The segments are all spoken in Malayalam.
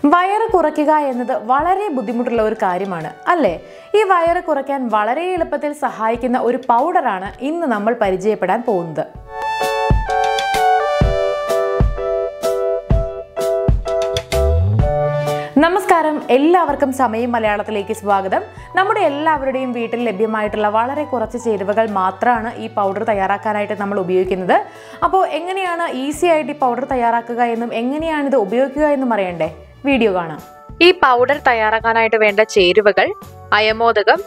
വയറ് കുറയ്ക്കുക എന്നത് വളരെ ബുദ്ധിമുട്ടുള്ള ഒരു കാര്യമാണ് അല്ലേ ഈ വയറ് കുറയ്ക്കാൻ വളരെ എളുപ്പത്തിൽ സഹായിക്കുന്ന ഒരു പൗഡറാണ് ഇന്ന് നമ്മൾ പരിചയപ്പെടാൻ പോകുന്നത് നമസ്കാരം എല്ലാവർക്കും സമയം മലയാളത്തിലേക്ക് സ്വാഗതം നമ്മുടെ എല്ലാവരുടെയും വീട്ടിൽ ലഭ്യമായിട്ടുള്ള വളരെ കുറച്ച് ചേരുവകൾ മാത്രമാണ് ഈ പൗഡർ തയ്യാറാക്കാനായിട്ട് നമ്മൾ ഉപയോഗിക്കുന്നത് അപ്പോൾ എങ്ങനെയാണ് ഈസി ആയിട്ട് ഈ പൗഡർ തയ്യാറാക്കുക എന്നും എങ്ങനെയാണ് ഇത് ഉപയോഗിക്കുക എന്നും അറിയണ്ടേ വീഡിയോ കാണാം ഈ പൗഡർ തയ്യാറാക്കാനായിട്ട് വേണ്ട ചേരുവകൾ അയമോദകം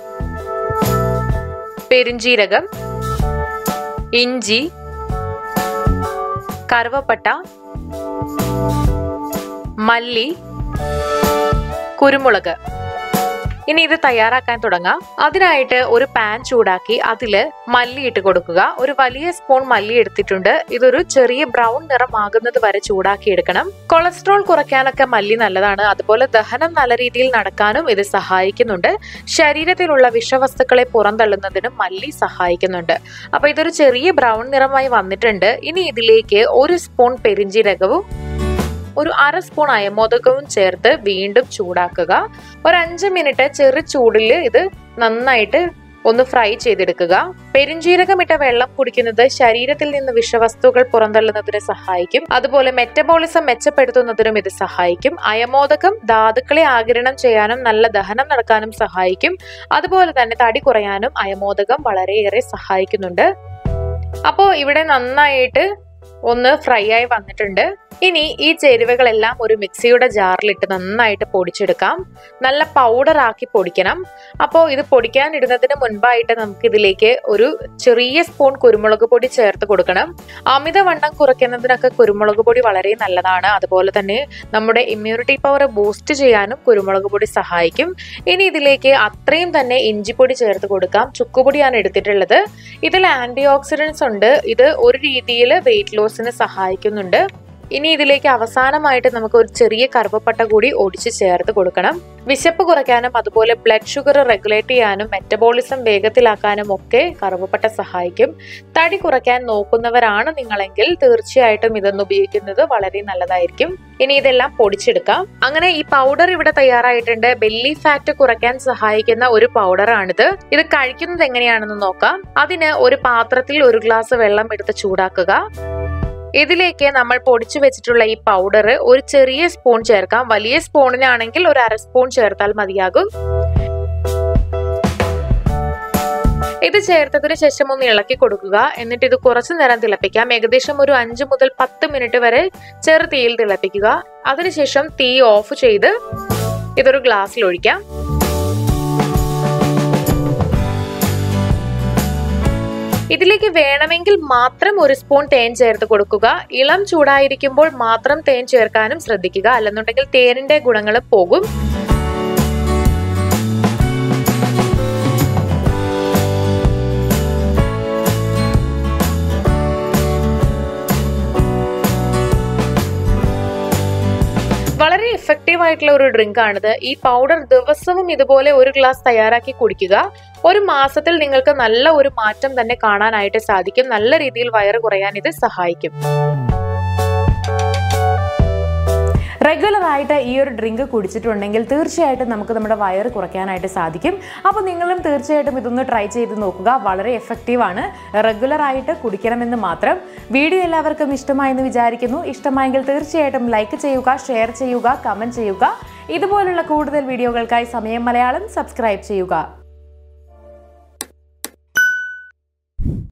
പെരുംജീരകം ഇഞ്ചി കറുവപ്പട്ട മല്ലി കുരുമുളക് ഇനി ഇത് തയ്യാറാക്കാൻ തുടങ്ങാം അതിനായിട്ട് ഒരു പാൻ ചൂടാക്കി അതിൽ മല്ലി ഇട്ട് കൊടുക്കുക ഒരു വലിയ സ്പൂൺ മല്ലി എടുത്തിട്ടുണ്ട് ഇതൊരു ചെറിയ ബ്രൗൺ നിറമാകുന്നത് വരെ ചൂടാക്കി എടുക്കണം കൊളസ്ട്രോൾ കുറയ്ക്കാനൊക്കെ മല്ലി നല്ലതാണ് അതുപോലെ ദഹനം നല്ല രീതിയിൽ നടക്കാനും ഇത് സഹായിക്കുന്നുണ്ട് ശരീരത്തിലുള്ള വിഷവസ്തുക്കളെ പുറന്തള്ളുന്നതിനും മല്ലി സഹായിക്കുന്നുണ്ട് അപ്പൊ ഇതൊരു ചെറിയ ബ്രൗൺ നിറമായി വന്നിട്ടുണ്ട് ഇനി ഇതിലേക്ക് ഒരു സ്പൂൺ പെരിഞ്ചീരകവും ഒരു അര സ്പൂൺ അയമോദകവും ചേർത്ത് വീണ്ടും ചൂടാക്കുക ഒരു അഞ്ച് മിനിറ്റ് ചെറു ചൂടിൽ ഇത് നന്നായിട്ട് ഒന്ന് ഫ്രൈ ചെയ്തെടുക്കുക പെരുംജീരകമിട്ട വെള്ളം കുടിക്കുന്നത് ശരീരത്തിൽ നിന്ന് വിഷവസ്തുക്കൾ പുറന്തള്ളുന്നതിന് സഹായിക്കും അതുപോലെ മെറ്റബോളിസം മെച്ചപ്പെടുത്തുന്നതിനും ഇത് സഹായിക്കും അയമോദകം ധാതുക്കളെ ആകിരണം ചെയ്യാനും നല്ല ദഹനം നടക്കാനും സഹായിക്കും അതുപോലെ തന്നെ തടി കുറയാനും അയമോദകം വളരെയേറെ സഹായിക്കുന്നുണ്ട് അപ്പോൾ ഇവിടെ നന്നായിട്ട് ഒന്ന് ഫ്രൈ ആയി വന്നിട്ടുണ്ട് ഇനി ഈ ചേരുവകളെല്ലാം ഒരു മിക്സിയുടെ ജാറിലിട്ട് നന്നായിട്ട് പൊടിച്ചെടുക്കാം നല്ല പൗഡർ ആക്കി പൊടിക്കണം അപ്പോൾ ഇത് പൊടിക്കാൻ ഇടുന്നതിന് മുൻപായിട്ട് നമുക്ക് ഇതിലേക്ക് ഒരു ചെറിയ സ്പൂൺ കുരുമുളക് പൊടി ചേർത്ത് കൊടുക്കണം അമിതവണ്ണം കുറയ്ക്കുന്നതിനൊക്കെ കുരുമുളക് പൊടി വളരെ നല്ലതാണ് അതുപോലെ തന്നെ നമ്മുടെ ഇമ്മ്യൂണിറ്റി പവർ ബൂസ്റ്റ് ചെയ്യാനും കുരുമുളക് പൊടി സഹായിക്കും ഇനി ഇതിലേക്ക് അത്രയും തന്നെ ഇഞ്ചിപ്പൊടി ചേർത്ത് കൊടുക്കാം ചുക്കുപൊടിയാണ് എടുത്തിട്ടുള്ളത് ഇതിൽ ആന്റി ഓക്സിഡൻസ് ഉണ്ട് ഇത് ഒരു രീതിയിൽ വെയിറ്റ് ലോസിന് സഹായിക്കുന്നുണ്ട് ഇനി ഇതിലേക്ക് അവസാനമായിട്ട് നമുക്ക് ഒരു ചെറിയ കറുവപ്പട്ട കൂടി ഒടിച്ച് ചേർത്ത് കൊടുക്കണം വിശപ്പ് കുറയ്ക്കാനും അതുപോലെ ബ്ലഡ് ഷുഗർ റെഗുലേറ്റ് ചെയ്യാനും മെറ്റബോളിസം വേഗത്തിലാക്കാനും ഒക്കെ കറുവപ്പട്ട സഹായിക്കും തടി കുറയ്ക്കാൻ നോക്കുന്നവരാണ് നിങ്ങളെങ്കിൽ തീർച്ചയായിട്ടും ഇതൊന്ന് ഉപയോഗിക്കുന്നത് വളരെ നല്ലതായിരിക്കും ഇനി ഇതെല്ലാം പൊടിച്ചെടുക്കാം അങ്ങനെ ഈ പൗഡർ ഇവിടെ തയ്യാറായിട്ടുണ്ട് ബെല്ലി ഫാറ്റ് കുറയ്ക്കാൻ സഹായിക്കുന്ന ഒരു പൗഡറാണിത് ഇത് കഴിക്കുന്നത് എങ്ങനെയാണെന്ന് നോക്കാം അതിന് ഒരു പാത്രത്തിൽ ഒരു ഗ്ലാസ് വെള്ളം എടുത്ത് ചൂടാക്കുക ഇതിലേക്ക് നമ്മൾ പൊടിച്ചു വെച്ചിട്ടുള്ള ഈ പൗഡർ ഒരു ചെറിയ സ്പൂൺ ചേർക്കാം വലിയ സ്പൂണിനാണെങ്കിൽ ഒരു അര സ്പൂൺ ചേർത്താൽ മതിയാകും ഇത് ചേർത്തതിന് ശേഷം ഒന്ന് ഇളക്കി കൊടുക്കുക എന്നിട്ട് ഇത് കുറച്ചു നേരം തിളപ്പിക്കാം ഏകദേശം ഒരു അഞ്ച് മുതൽ പത്ത് മിനിറ്റ് വരെ ചെറു തീയിൽ തിളപ്പിക്കുക അതിനുശേഷം തീ ഓഫ് ചെയ്ത് ഇതൊരു ഗ്ലാസ്സിൽ ഒഴിക്കാം ഇതിലേക്ക് വേണമെങ്കിൽ മാത്രം ഒരു സ്പൂൺ തേൻ ചേർത്ത് കൊടുക്കുക ഇളം ചൂടായിരിക്കുമ്പോൾ മാത്രം തേൻ ചേർക്കാനും ശ്രദ്ധിക്കുക അല്ലെന്നുണ്ടെങ്കിൽ തേനിന്റെ ഗുണങ്ങൾ പോകും വളരെ എഫക്റ്റീവ് ആയിട്ടുള്ള ഒരു ഡ്രിങ്ക് ആണിത് ഈ പൗഡർ ദിവസവും ഇതുപോലെ ഒരു ഗ്ലാസ് തയ്യാറാക്കി കുടിക്കുക ഒരു മാസത്തിൽ നിങ്ങൾക്ക് നല്ല ഒരു മാറ്റം തന്നെ കാണാനായിട്ട് സാധിക്കും നല്ല രീതിയിൽ വയറ് കുറയാൻ ഇത് സഹായിക്കും റെഗുലർ ആയിട്ട് ഈ ഒരു ഡ്രിങ്ക് കുടിച്ചിട്ടുണ്ടെങ്കിൽ തീർച്ചയായിട്ടും നമുക്ക് നമ്മുടെ വയറ് കുറയ്ക്കാനായിട്ട് സാധിക്കും അപ്പോൾ നിങ്ങളും തീർച്ചയായിട്ടും ഇതൊന്ന് ട്രൈ ചെയ്ത് നോക്കുക വളരെ എഫക്റ്റീവാണ് റെഗുലർ ആയിട്ട് കുടിക്കണമെന്ന് മാത്രം വീഡിയോ എല്ലാവർക്കും ഇഷ്ടമായെന്ന് വിചാരിക്കുന്നു ഇഷ്ടമായെങ്കിൽ തീർച്ചയായിട്ടും ലൈക്ക് ചെയ്യുക ഷെയർ ചെയ്യുക കമൻറ്റ് ചെയ്യുക ഇതുപോലുള്ള കൂടുതൽ വീഡിയോകൾക്കായി സമയം മലയാളം സബ്സ്ക്രൈബ് ചെയ്യുക